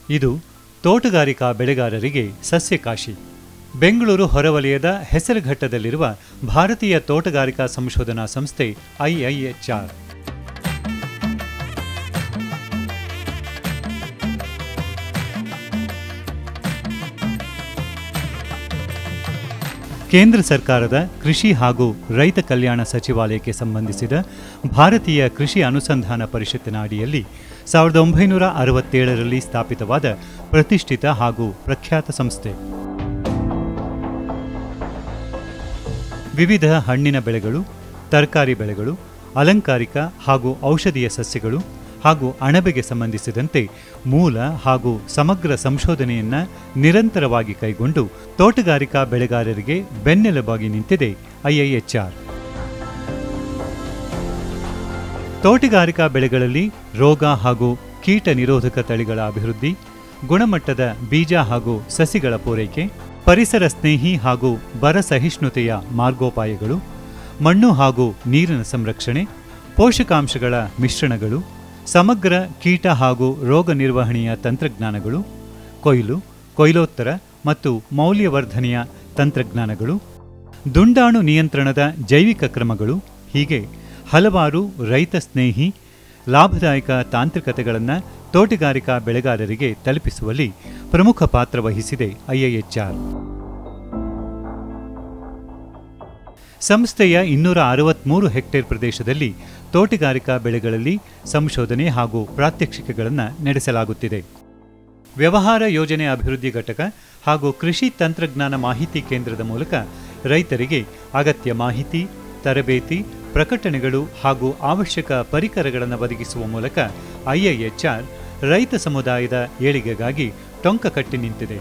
ಇದು ತೋಟಗಾರಿಕಾ ಬೆಳೆಗಾರರಿಗೆ ಸಸ್ಯಕಾಶಿ ಬೆಂಗಳೂರು ಹೊರವಲಯದ ಹೆಸರುಘಟ್ಟದಲ್ಲಿರುವ ಭಾರತೀಯ ತೋಟಗಾರಿಕಾ ಸಂಶೋಧನಾ ಸಂಸ್ಥೆ ಐಐಎಚ್ಆರ್ ಕೇಂದ್ರ ಸರ್ಕಾರದ ಕೃಷಿ ಹಾಗೂ ರೈತ ಕಲ್ಯಾಣ ಸಚಿವಾಲಯಕ್ಕೆ ಸಂಬಂಧಿಸಿದ ಭಾರತೀಯ ಕೃಷಿ ಅನುಸಂಧಾನ ಪರಿಷತ್ತಿನ ಅಡಿಯಲ್ಲಿ ಸಾವಿರದ ಒಂಬೈನೂರ ಅರವತ್ತೇಳರಲ್ಲಿ ಸ್ಥಾಪಿತವಾದ ಪ್ರತಿಷ್ಠಿತ ಹಾಗೂ ಪ್ರಖ್ಯಾತ ಸಂಸ್ಥೆ ವಿವಿಧ ಹಣ್ಣಿನ ಬೆಳೆಗಳು ತರಕಾರಿ ಬೆಳೆಗಳು ಅಲಂಕಾರಿಕ ಹಾಗೂ ಔಷಧೀಯ ಸಸ್ಯಗಳು ಹಾಗೂ ಅಣಬೆಗೆ ಸಂಬಂಧಿಸಿದಂತೆ ಮೂಲ ಹಾಗೂ ಸಮಗ್ರ ಸಂಶೋಧನೆಯನ್ನ ನಿರಂತರವಾಗಿ ಕೈಗೊಂಡು ತೋಟಗಾರಿಕಾ ಬೆಳೆಗಾರರಿಗೆ ಬೆನ್ನೆಲುಬಾಗಿ ನಿಂತಿದೆ ಐಐಎಚ್ಆರ್ ತೋಟಗಾರಿಕಾ ಬೆಳೆಗಳಲ್ಲಿ ರೋಗ ಹಾಗೂ ಕೀಟ ನಿರೋಧಕ ತಳಿಗಳ ಅಭಿವೃದ್ಧಿ ಗುಣಮಟ್ಟದ ಬೀಜ ಹಾಗೂ ಸಸಿಗಳ ಪೂರೈಕೆ ಪರಿಸರ ಸ್ನೇಹಿ ಹಾಗೂ ಬರ ಸಹಿಷ್ಣುತೆಯ ಮಾರ್ಗೋಪಾಯಗಳು ಮಣ್ಣು ಹಾಗೂ ನೀರಿನ ಸಂರಕ್ಷಣೆ ಪೋಷಕಾಂಶಗಳ ಮಿಶ್ರಣಗಳು ಸಮಗ್ರ ಕೀಟ ಹಾಗೂ ರೋಗ ನಿರ್ವಹಣೆಯ ತಂತ್ರಜ್ಞಾನಗಳು ಕೊಯ್ಲು ಕೊಯ್ಲೋತ್ತರ ಮತ್ತು ಮೌಲ್ಯವರ್ಧನೆಯ ತಂತ್ರಜ್ಞಾನಗಳು ದುಂಡಾಣು ನಿಯಂತ್ರಣದ ಜೈವಿಕ ಕ್ರಮಗಳು ಹೀಗೆ ಹಲವಾರು ರೈತ ಸ್ನೇಹಿ ಲಾಭದಾಯಕ ತಾಂತ್ರಿಕತೆಗಳನ್ನು ತೋಟಗಾರಿಕಾ ಬೆಳೆಗಾರರಿಗೆ ತಲುಪಿಸುವಲ್ಲಿ ಪ್ರಮುಖ ಪಾತ್ರ ವಹಿಸಿದೆ ಐಐಎಚ್ಆರ್ ಸಂಸ್ಥೆಯ ಇನ್ನೂರ ಅರವತ್ಮೂರು ಹೆಕ್ಟೇರ್ ಪ್ರದೇಶದಲ್ಲಿ ತೋಟಗಾರಿಕಾ ಬೆಳೆಗಳಲ್ಲಿ ಸಂಶೋಧನೆ ಹಾಗೂ ಪ್ರಾತ್ಯಕ್ಷಿಕೆಗಳನ್ನು ನಡೆಸಲಾಗುತ್ತಿದೆ ವ್ಯವಹಾರ ಯೋಜನೆ ಅಭಿವೃದ್ಧಿ ಘಟಕ ಹಾಗೂ ಕೃಷಿ ತಂತ್ರಜ್ಞಾನ ಮಾಹಿತಿ ಕೇಂದ್ರದ ಮೂಲಕ ರೈತರಿಗೆ ಅಗತ್ಯ ಮಾಹಿತಿ ತರಬೇತಿ ಪ್ರಕಟಣೆಗಳು ಹಾಗೂ ಅವಶ್ಯಕ ಪರಿಕರಗಳನ್ನು ಒದಗಿಸುವ ಮೂಲಕ ಐಐಎಚ್ಆರ್ ರೈತ ಸಮುದಾಯದ ಏಳಿಗೆಗಾಗಿ ಟೊಂಕ ಕಟ್ಟಿ ನಿಂತಿದೆ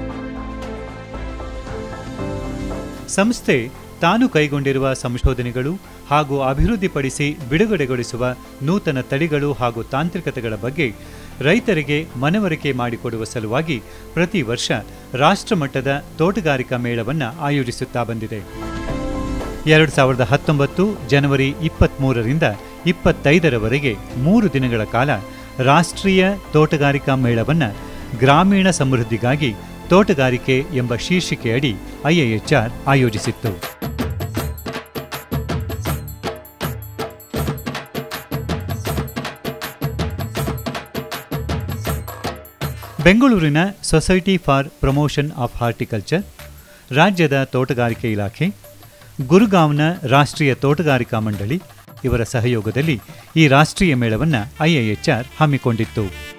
ಸಂಸ್ಥೆ ತಾನು ಕೈಗೊಂಡಿರುವ ಸಂಶೋಧನೆಗಳು ಹಾಗೂ ಅಭಿವೃದ್ಧಿಪಡಿಸಿ ಬಿಡುಗಡೆಗೊಳಿಸುವ ನೂತನ ತಳಿಗಳು ಹಾಗೂ ತಾಂತ್ರಿಕತೆಗಳ ಬಗ್ಗೆ ರೈತರಿಗೆ ಮನವರಿಕೆ ಮಾಡಿಕೊಡುವ ಸಲುವಾಗಿ ಪ್ರತಿ ವರ್ಷ ರಾಷ್ಟ್ರಮಟ್ಟದ ತೋಟಗಾರಿಕಾ ಮೇಳವನ್ನು ಆಯೋಜಿಸುತ್ತಾ ಬಂದಿದೆ ಎರಡು ಸಾವಿರದ ಹತ್ತೊಂಬತ್ತು ಜನವರಿ ಇಪ್ಪತ್ತ್ಮೂರರಿಂದ ಇಪ್ಪತ್ತೈದರವರೆಗೆ ಮೂರು ದಿನಗಳ ಕಾಲ ರಾಷ್ಟ್ರೀಯ ತೋಟಗಾರಿಕಾ ಮೇಳವನ್ನು ಗ್ರಾಮೀಣ ಸಮೃದ್ಧಿಗಾಗಿ ತೋಟಗಾರಿಕೆ ಎಂಬ ಶೀರ್ಷಿಕೆಯಡಿ ಐಐಎಚ್ಆರ್ ಆಯೋಜಿಸಿತ್ತು ಬೆಂಗಳೂರಿನ Society for Promotion of Horticulture ರಾಜ್ಯದ ತೋಟಗಾರಿಕೆ ಇಲಾಖೆ ಗುರುಗಾಂವ್ನ ರಾಷ್ಟ್ರೀಯ ತೋಟಗಾರಿಕಾ ಮಂಡಳಿ ಇವರ ಸಹಯೋಗದಲ್ಲಿ ಈ ರಾಷ್ಟ್ರೀಯ ಮೇಳವನ್ನು ಐಐಎಚ್ಆರ್ ಹಮ್ಮಿಕೊಂಡಿತ್ತು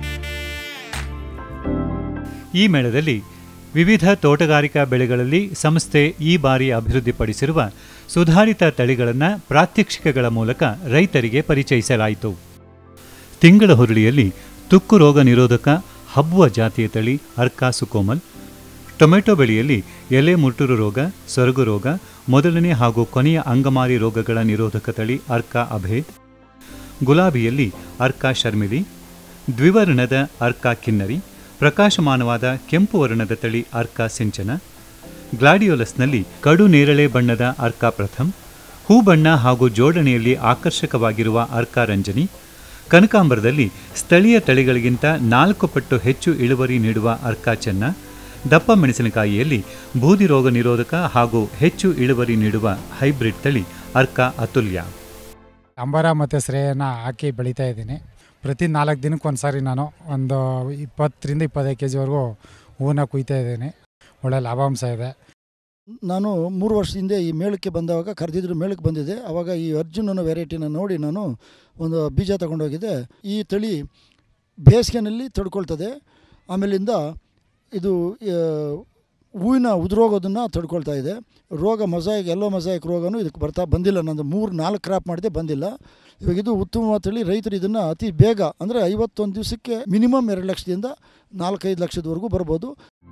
ಈ ಮೇಳದಲ್ಲಿ ವಿವಿಧ ತೋಟಗಾರಿಕಾ ಬೆಳೆಗಳಲ್ಲಿ ಸಂಸ್ಥೆ ಈ ಬಾರಿ ಅಭಿವೃದ್ಧಿಪಡಿಸಿರುವ ಸುಧಾರಿತ ತಳಿಗಳನ್ನು ಪ್ರಾತ್ಯಕ್ಷಿಕೆಗಳ ಮೂಲಕ ರೈತರಿಗೆ ಪರಿಚಯಿಸಲಾಯಿತು ತಿಂಗಳ ಹುರುಳಿಯಲ್ಲಿ ತುಕ್ಕು ರೋಗ ನಿರೋಧಕ ಹಬ್ಬುವ ಜಾತಿಯ ತಳಿ ಅರ್ಕಾ ಸುಕೋಮಲ್ ಟೊಮೆಟೊ ಬೆಳೆಯಲ್ಲಿ ಎಲೆ ಮುರ್ಟುರು ರೋಗ ಸೊರಗು ರೋಗ ಮೊದಲನೇ ಹಾಗೂ ಕೊನೆಯ ಅಂಗಮಾರಿ ರೋಗಗಳ ನಿರೋಧಕ ತಳಿ ಅರ್ಕಾ ಅಭೇದ್ ಗುಲಾಬಿಯಲ್ಲಿ ಅರ್ಕಾ ಶರ್ಮಿಲಿ ದ್ವಿವರ್ಣದ ಅರ್ಕಾ ಕಿನ್ನರಿ ಪ್ರಕಾಶಮಾನವಾದ ಕೆಂಪು ವರ್ಣದ ತಳಿ ಅರ್ಕಾ ಸಿಂಚನ ಗ್ಲಾಡಿಯೋಲಸ್ನಲ್ಲಿ ಕಡು ನೇರಳೆ ಬಣ್ಣದ ಅರ್ಕಾ ಪ್ರಥಮ್ ಹೂಬಣ್ಣ ಹಾಗೂ ಜೋಡಣೆಯಲ್ಲಿ ಆಕರ್ಷಕವಾಗಿರುವ ಅರ್ಕಾ ರಂಜನಿ ಕನಕಾಂಬರದಲ್ಲಿ ಸ್ಥಳೀಯ ತಳಿಗಳಿಗಿಂತ ನಾಲ್ಕು ಪಟ್ಟು ಹೆಚ್ಚು ಇಳುವರಿ ನೀಡುವ ಅರ್ಕಾ ಚೆನ್ನ ದಪ್ಪ ಮೆಣಸಿನಕಾಯಿಯಲ್ಲಿ ಬೂದಿ ರೋಗ ನಿರೋಧಕ ಹಾಗೂ ಹೆಚ್ಚು ಇಳುವರಿ ನೀಡುವ ಹೈಬ್ರಿಡ್ ತಳಿ ಅರ್ಕಾ ಅತುಲ್ಯ ಅಂಬರ ಮತ್ತು ಶ್ರೇಯನ ಹಾಕಿ ಬೆಳೀತಾ ಇದ್ದೀನಿ ಪ್ರತಿ ನಾಲ್ಕು ದಿನಕ್ಕೆ ಒಂದು ಸಾರಿ ನಾನು ಒಂದು ಇಪ್ಪತ್ತರಿಂದ ಇಪ್ಪತ್ತೈದು ಕೆ ಜಿವರೆಗೂ ಹೂವನ್ನ ಕುಯ್ತಾ ಇದ್ದೀನಿ ಒಳ್ಳೆ ಲಾಭಾಂಶ ಇದೆ ನಾನು ಮೂರು ವರ್ಷ ಹಿಂದೆ ಈ ಮೇಳಕ್ಕೆ ಬಂದವಾಗ ಕರೆದಿದ್ರು ಮೇಳಕ್ಕೆ ಬಂದಿದ್ದೆ ಆವಾಗ ಈ ಅರ್ಜುನ್ ಅನ್ನೋ ವೆರೈಟಿನ ನೋಡಿ ನಾನು ಒಂದು ಬೀಜ ತಗೊಂಡೋಗಿದ್ದೆ ಈ ತಳಿ ಬೇಸಿಗೆನಲ್ಲಿ ತಡ್ಕೊಳ್ತದೆ ಆಮೇಲಿಂದ ಇದು ಆ, ಹೂವಿನ ಉದುರೋಗೋದನ್ನು ತಡ್ಕೊಳ್ತಾ ಇದೆ ರೋಗ ಮೊಸಾಯಿಕ್ ಎಲ್ಲೋ ಮೊಸಾಯಿಕ್ ರೋಗನೂ ಇದಕ್ಕೆ ಬರ್ತಾ ಬಂದಿಲ್ಲ ನಂದು ಮೂರು ನಾಲ್ಕು ಕ್ರಾಪ್ ಮಾಡಿದೆ ಬಂದಿಲ್ಲ ಇವಾಗ ಇದು ಉತ್ತಮವಾದ ತಳಿ ರೈತರು ಇದನ್ನು ಅತಿ ಬೇಗ ಅಂದರೆ ಐವತ್ತೊಂದು ದಿವಸಕ್ಕೆ ಮಿನಿಮಮ್ ಎರಡು ಲಕ್ಷದಿಂದ ನಾಲ್ಕೈದು ಲಕ್ಷದವರೆಗೂ ಬರ್ಬೋದು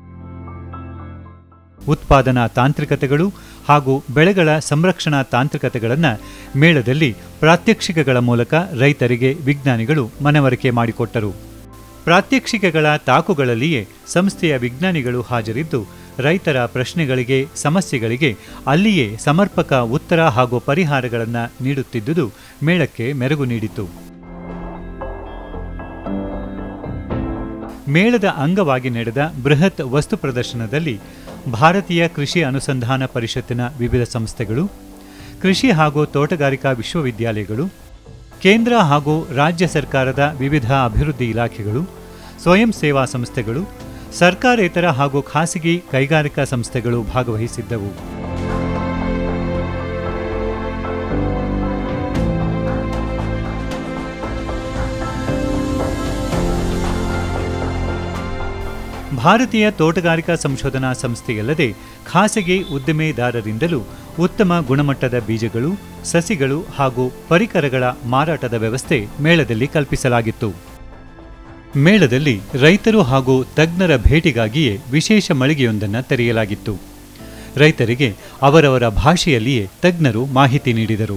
ಉತ್ಪಾದನಾ ತಾಂತ್ರಿಕತೆಗಳು ಹಾಗೂ ಬೆಳೆಗಳ ಸಂರಕ್ಷಣಾ ತಾಂತ್ರಿಕತೆಗಳನ್ನು ಮೇಳದಲ್ಲಿ ಪ್ರಾತ್ಯಕ್ಷಿಕೆಗಳ ಮೂಲಕ ರೈತರಿಗೆ ವಿಜ್ಞಾನಿಗಳು ಮನವರಿಕೆ ಮಾಡಿಕೊಟ್ಟರು ಪ್ರಾತ್ಯಕ್ಷಿಕೆಗಳ ತಾಕುಗಳಲ್ಲಿಯೇ ಸಂಸ್ಥೆಯ ವಿಜ್ಞಾನಿಗಳು ಹಾಜರಿದ್ದು ರೈತರ ಪ್ರಶ್ನೆಗಳಿಗೆ ಸಮಸ್ಯೆಗಳಿಗೆ ಅಲ್ಲಿಯೇ ಸಮರ್ಪಕ ಉತ್ತರ ಹಾಗೂ ಪರಿಹಾರಗಳನ್ನು ನೀಡುತ್ತಿದ್ದುದು ಮೇಳಕ್ಕೆ ಮೆರುಗು ನೀಡಿತು ಮೇಳದ ಅಂಗವಾಗಿ ನಡೆದ ಬೃಹತ್ ವಸ್ತು ಪ್ರದರ್ಶನದಲ್ಲಿ ಭಾರತೀಯ ಕೃಷಿ ಅನುಸಂಧಾನ ಪರಿಷತ್ತಿನ ವಿವಿಧ ಸಂಸ್ಥೆಗಳು ಕೃಷಿ ಹಾಗೂ ತೋಟಗಾರಿಕಾ ವಿಶ್ವವಿದ್ಯಾಲಯಗಳು ಕೇಂದ್ರ ಹಾಗೂ ರಾಜ್ಯ ಸರ್ಕಾರದ ವಿವಿಧ ಅಭಿವೃದ್ಧಿ ಇಲಾಖೆಗಳು ಸ್ವಯಂ ಸೇವಾ ಸಂಸ್ಥೆಗಳು ಸರ್ಕಾರೇತರ ಹಾಗೂ ಖಾಸಗಿ ಕೈಗಾರಿಕಾ ಸಂಸ್ಥೆಗಳು ಭಾಗವಹಿಸಿದ್ದವು ಭಾರತೀಯ ತೋಟಗಾರಿಕಾ ಸಂಶೋಧನಾ ಸಂಸ್ಥೆಯಲ್ಲದೆ ಖಾಸಗಿ ಉದ್ದಿಮೆದಾರರಿಂದಲೂ ಉತ್ತಮ ಗುಣಮಟ್ಟದ ಬೀಜಗಳು ಸಸಿಗಳು ಹಾಗೂ ಪರಿಕರಗಳ ಮಾರಾಟದ ವ್ಯವಸ್ಥೆ ಮೇಳದಲ್ಲಿ ಕಲ್ಪಿಸಲಾಗಿತ್ತು ಮೇಳದಲ್ಲಿ ರೈತರು ಹಾಗೂ ತಜ್ಞರ ಭೇಟಿಗಾಗಿಯೇ ವಿಶೇಷ ಮಳಿಗೆಯೊಂದನ್ನು ತೆರೆಯಲಾಗಿತ್ತು ರೈತರಿಗೆ ಅವರವರ ಭಾಷೆಯಲ್ಲಿಯೇ ತಜ್ಞರು ಮಾಹಿತಿ ನೀಡಿದರು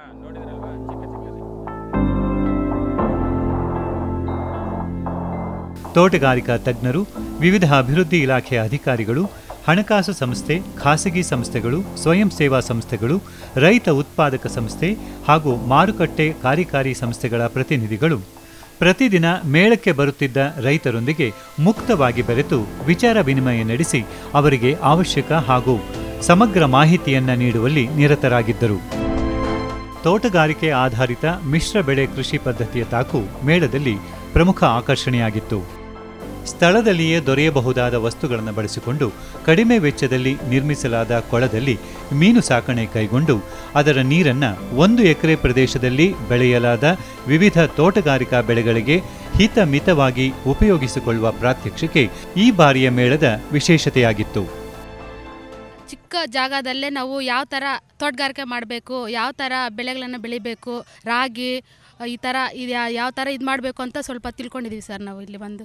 ತೋಟಗಾರಿಕಾ ತಜ್ಞರು ವಿವಿಧ ಅಭಿವೃದ್ಧಿ ಇಲಾಖೆಯ ಅಧಿಕಾರಿಗಳು ಹಣಕಾಸು ಸಂಸ್ಥೆ ಖಾಸಗಿ ಸಂಸ್ಥೆಗಳು ಸ್ವಯಂ ಸೇವಾ ಸಂಸ್ಥೆಗಳು ರೈತ ಉತ್ಪಾದಕ ಸಂಸ್ಥೆ ಹಾಗೂ ಮಾರುಕಟ್ಟೆ ಕಾರ್ಯಕಾರಿ ಸಂಸ್ಥೆಗಳ ಪ್ರತಿನಿಧಿಗಳು ಪ್ರತಿದಿನ ಮೇಳಕ್ಕೆ ಬರುತ್ತಿದ್ದ ರೈತರೊಂದಿಗೆ ಮುಕ್ತವಾಗಿ ಬೆರೆತು ವಿಚಾರ ವಿನಿಮಯ ನಡೆಸಿ ಅವರಿಗೆ ಅವಶ್ಯಕ ಹಾಗೂ ಸಮಗ್ರ ಮಾಹಿತಿಯನ್ನ ನೀಡುವಲ್ಲಿ ನಿರತರಾಗಿದ್ದರು ತೋಟಗಾರಿಕೆ ಆಧಾರಿತ ಮಿಶ್ರ ಬೆಳೆ ಕೃಷಿ ಪದ್ಧತಿಯ ತಾಕು ಮೇಳದಲ್ಲಿ ಪ್ರಮುಖ ಆಕರ್ಷಣೆಯಾಗಿತ್ತು ಸ್ಥಳದಲ್ಲಿಯೇ ದೊರೆಯಬಹುದಾದ ವಸ್ತುಗಳನ್ನು ಬಳಸಿಕೊಂಡು ಕಡಿಮೆ ವೆಚ್ಚದಲ್ಲಿ ನಿರ್ಮಿಸಲಾದ ಕೊಳದಲ್ಲಿ ಮೀನು ಸಾಕಣೆ ಕೈಗೊಂಡು ಅದರ ನೀರನ್ನು ಒಂದು ಎಕರೆ ಪ್ರದೇಶದಲ್ಲಿ ಬೆಳೆಯಲಾದ ವಿವಿಧ ತೋಟಗಾರಿಕಾ ಬೆಳೆಗಳಿಗೆ ಹಿತಮಿತವಾಗಿ ಉಪಯೋಗಿಸಿಕೊಳ್ಳುವ ಪ್ರಾತ್ಯಕ್ಷಿಕೆ ಈ ಬಾರಿಯ ಮೇಳದ ವಿಶೇಷತೆಯಾಗಿತ್ತು ಚಿಕ್ಕ ಜಾಗದಲ್ಲೇ ನಾವು ಯಾವ ಥರ ತೋಟಗಾರಿಕೆ ಮಾಡಬೇಕು ಯಾವ ಥರ ಬೆಳೆಗಳನ್ನು ಬೆಳಿಬೇಕು ರಾಗಿ ಈ ಥರ ಇದು ಯಾವ ಥರ ಇದು ಮಾಡಬೇಕು ಅಂತ ಸ್ವಲ್ಪ ತಿಳ್ಕೊಂಡಿದ್ದೀವಿ ಸರ್ ನಾವು ಇಲ್ಲಿ ಬಂದು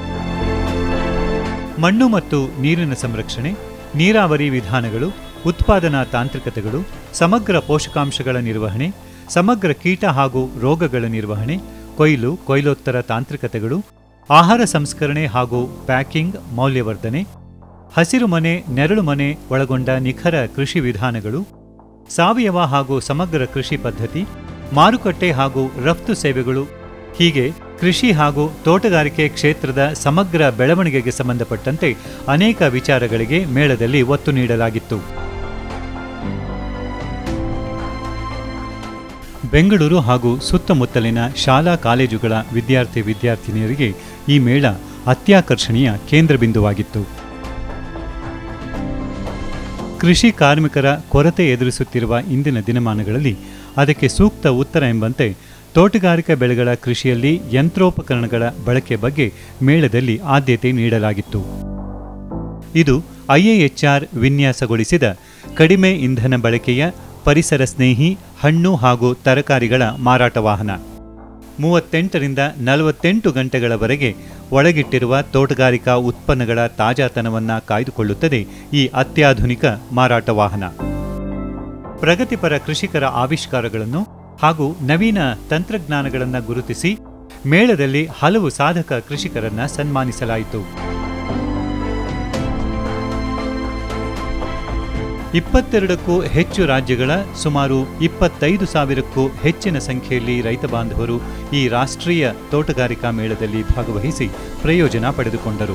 ಮಣ್ಣು ಮತ್ತು ನೀರಿನ ಸಂರಕ್ಷಣೆ ನೀರಾವರಿ ವಿಧಾನಗಳು ಉತ್ಪಾದನಾ ತಾಂತ್ರಿಕತೆಗಳು ಸಮಗ್ರ ಪೋಷಕಾಂಶಗಳ ನಿರ್ವಹಣೆ ಸಮಗ್ರ ಕೀಟ ಹಾಗೂ ರೋಗಗಳ ನಿರ್ವಹಣೆ ಕೊಯ್ಲು ಕೊಯ್ಲೋತ್ತರ ತಾಂತ್ರಿಕತೆಗಳು ಆಹಾರ ಸಂಸ್ಕರಣೆ ಹಾಗೂ ಪ್ಯಾಕಿಂಗ್ ಮೌಲ್ಯವರ್ಧನೆ ಹಸಿರು ಮನೆ ನೆರಳು ಮನೆ ಒಳಗೊಂಡ ನಿಖರ ಕೃಷಿ ವಿಧಾನಗಳು ಸಾವಯವ ಹಾಗೂ ಸಮಗ್ರ ಕೃಷಿ ಪದ್ಧತಿ ಮಾರುಕಟ್ಟೆ ಹಾಗೂ ರಫ್ತು ಸೇವೆಗಳು ಹೀಗೆ ಕೃಷಿ ಹಾಗೂ ತೋಟಗಾರಿಕೆ ಕ್ಷೇತ್ರದ ಸಮಗ್ರ ಬೆಳವಣಿಗೆಗೆ ಸಂಬಂಧಪಟ್ಟಂತೆ ಅನೇಕ ವಿಚಾರಗಳಿಗೆ ಮೇಳದಲ್ಲಿ ಒತ್ತು ನೀಡಲಾಗಿತ್ತು ಬೆಂಗಳೂರು ಹಾಗೂ ಸುತ್ತಮುತ್ತಲಿನ ಶಾಲಾ ಕಾಲೇಜುಗಳ ವಿದ್ಯಾರ್ಥಿ ವಿದ್ಯಾರ್ಥಿನಿಯರಿಗೆ ಈ ಮೇಳ ಅತ್ಯಾಕರ್ಷಣೀಯ ಕೇಂದ್ರಬಿಂದುವಾಗಿತ್ತು ಕೃಷಿ ಕಾರ್ಮಿಕರ ಕೊರತೆ ಎದುರಿಸುತ್ತಿರುವ ಇಂದಿನ ದಿನಮಾನಗಳಲ್ಲಿ ಅದಕ್ಕೆ ಸೂಕ್ತ ಉತ್ತರ ಎಂಬಂತೆ ತೋಟಗಾರಿಕಾ ಬೆಳೆಗಳ ಕೃಷಿಯಲ್ಲಿ ಯಂತ್ರೋಪಕರಣಗಳ ಬಳಕೆ ಬಗ್ಗೆ ಮೇಳದಲ್ಲಿ ಆದ್ಯತೆ ನೀಡಲಾಗಿತ್ತು ಇದು ಐಎಎಚ್ಆರ್ ವಿನ್ಯಾಸಗೊಳಿಸಿದ ಕಡಿಮೆ ಇಂಧನ ಬಳಕೆಯ ಪರಿಸರ ಸ್ನೇಹಿ ಹಣ್ಣು ಹಾಗೂ ತರಕಾರಿಗಳ ಮಾರಾಟ ವಾಹನ ಮೂವತ್ತೆಂಟರಿಂದ ನಲವತ್ತೆಂಟು ಗಂಟೆಗಳವರೆಗೆ ಒಳಗಿಟ್ಟಿರುವ ತೋಟಗಾರಿಕಾ ಉತ್ಪನ್ನಗಳ ತಾಜಾತನವನ್ನು ಕಾಯ್ದುಕೊಳ್ಳುತ್ತದೆ ಈ ಅತ್ಯಾಧುನಿಕ ಮಾರಾಟ ವಾಹನ ಪ್ರಗತಿಪರ ಕೃಷಿಕರ ಆವಿಷ್ಕಾರಗಳನ್ನು ಹಾಗೂ ನವೀನ ತಂತ್ರಜ್ಞಾನಗಳನ್ನು ಗುರುತಿಸಿ ಮೇಳದಲ್ಲಿ ಹಲವು ಸಾಧಕ ಕೃಷಿಕರನ್ನ ಸನ್ಮಾನಿಸಲಾಯಿತು ಇಪ್ಪತ್ತೆರಡಕ್ಕೂ ಹೆಚ್ಚು ರಾಜ್ಯಗಳ ಸುಮಾರು ಇಪ್ಪತ್ತೈದು ಸಾವಿರಕ್ಕೂ ಹೆಚ್ಚಿನ ಸಂಖ್ಯೆಯಲ್ಲಿ ರೈತ ಬಾಂಧವರು ಈ ರಾಷ್ಟ್ರೀಯ ತೋಟಗಾರಿಕಾ ಮೇಳದಲ್ಲಿ ಭಾಗವಹಿಸಿ ಪ್ರಯೋಜನ ಪಡೆದುಕೊಂಡರು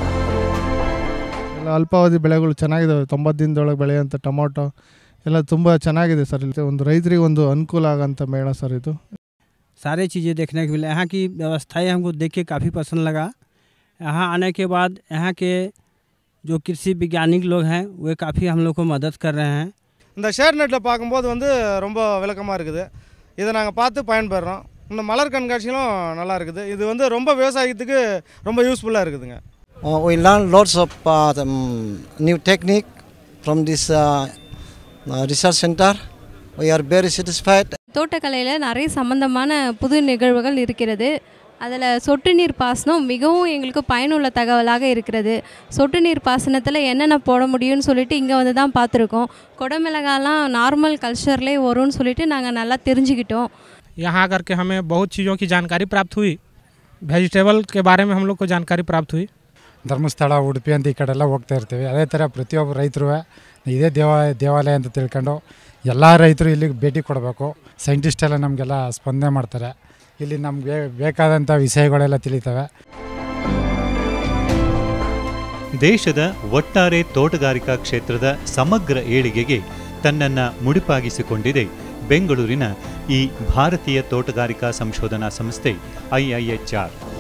ಎಲ್ಲ ಅಲ್ಪಾವಧಿ ಬೆಳೆಗಳು ಚೆನ್ನಾಗಿದ್ದಾವೆ ತೊಂಬತ್ತು ದಿನದೊಳಗೆ ಬೆಳೆಯೋಂಥ ಟೊಮೊಟೊ ಎಲ್ಲ ತುಂಬ ಚೆನ್ನಾಗಿದೆ ಸರ್ ಇಲ್ಲಿ ಒಂದು ರೈತರಿಗೆ ಒಂದು ಅನುಕೂಲ ಆಗೋಂಥ ಮೇಳ ಸರ್ ಇದು सारी चीज़ें देखने को मिले यहाँ की व्यवस्थाएं हमको देख के काफ़ी पसंद लगा यहाँ आने के बाद यहाँ के जो कृषि वैज्ञानिक लोग हैं वे काफ़ी हम लोग को मदद कर रहे हैं இந்த ஷேர் நெட்டில் பார்க்கும்போது வந்து ரொம்ப விளக்கமாக இருக்குது இதை நாங்கள் பார்த்து பயன்பெறோம் இந்த மலர் கண்காட்சிகளும் நல்லா இருக்குது இது வந்து ரொம்ப விவசாயத்துக்கு ரொம்ப யூஸ்ஃபுல்லாக இருக்குதுங்க Uh, we learn lots of uh, the, um, new technique from this uh, uh, research center. We are very satisfied. தோட்டக்கலையில் நிறைய சம்பந்தமான புது நிகழ்வுகள் இருக்கிறது அதில் சொட்டு நீர் பாசனம் மிகவும் எங்களுக்கு பயனுள்ள தகவலாக இருக்கிறது சொட்டு நீர் பாசனத்தில் என்னென்ன போட முடியும்னு சொல்லிட்டு இங்கே வந்து தான் பார்த்துருக்கோம் குடமிளகாலாம் நார்மல் கல்ச்சர்லேயே வரும்னு சொல்லிட்டு நாங்கள் நல்லா தெரிஞ்சுக்கிட்டோம் यहाँ आकर के हमें बहुत चीज़ों की जानकारी प्राप्त हुई वेजिटेबल के बारे में हम लोग को जानकारी प्राप्त हुई ಧರ್ಮಸ್ಥಳ ಉಡುಪಿ ಅಂತ ಈ ಕಡೆ ಎಲ್ಲ ಹೋಗ್ತಾ ಇರ್ತೀವಿ ಅದೇ ಥರ ಪ್ರತಿಯೊಬ್ಬ ರೈತರು ಇದೇ ದೇವ ದೇವಾಲಯ ಅಂತ ತಿಳ್ಕೊಂಡು ಎಲ್ಲ ರೈತರು ಇಲ್ಲಿಗೆ ಭೇಟಿ ಕೊಡಬೇಕು ಸೈಂಟಿಸ್ಟ್ ಎಲ್ಲ ನಮಗೆಲ್ಲ ಸ್ಪಂದನೆ ಮಾಡ್ತಾರೆ ಇಲ್ಲಿ ನಮಗೆ ಬೇಕಾದಂಥ ವಿಷಯಗಳೆಲ್ಲ ತಿಳಿತವೆ ದೇಶದ ಒಟ್ಟಾರೆ ತೋಟಗಾರಿಕಾ ಕ್ಷೇತ್ರದ ಸಮಗ್ರ ಏಳಿಗೆಗೆ ತನ್ನನ್ನು ಮುಡಿಪಾಗಿಸಿಕೊಂಡಿದೆ ಬೆಂಗಳೂರಿನ ಈ ಭಾರತೀಯ ತೋಟಗಾರಿಕಾ ಸಂಶೋಧನಾ ಸಂಸ್ಥೆ ಐಐಎಚ್ಆರ್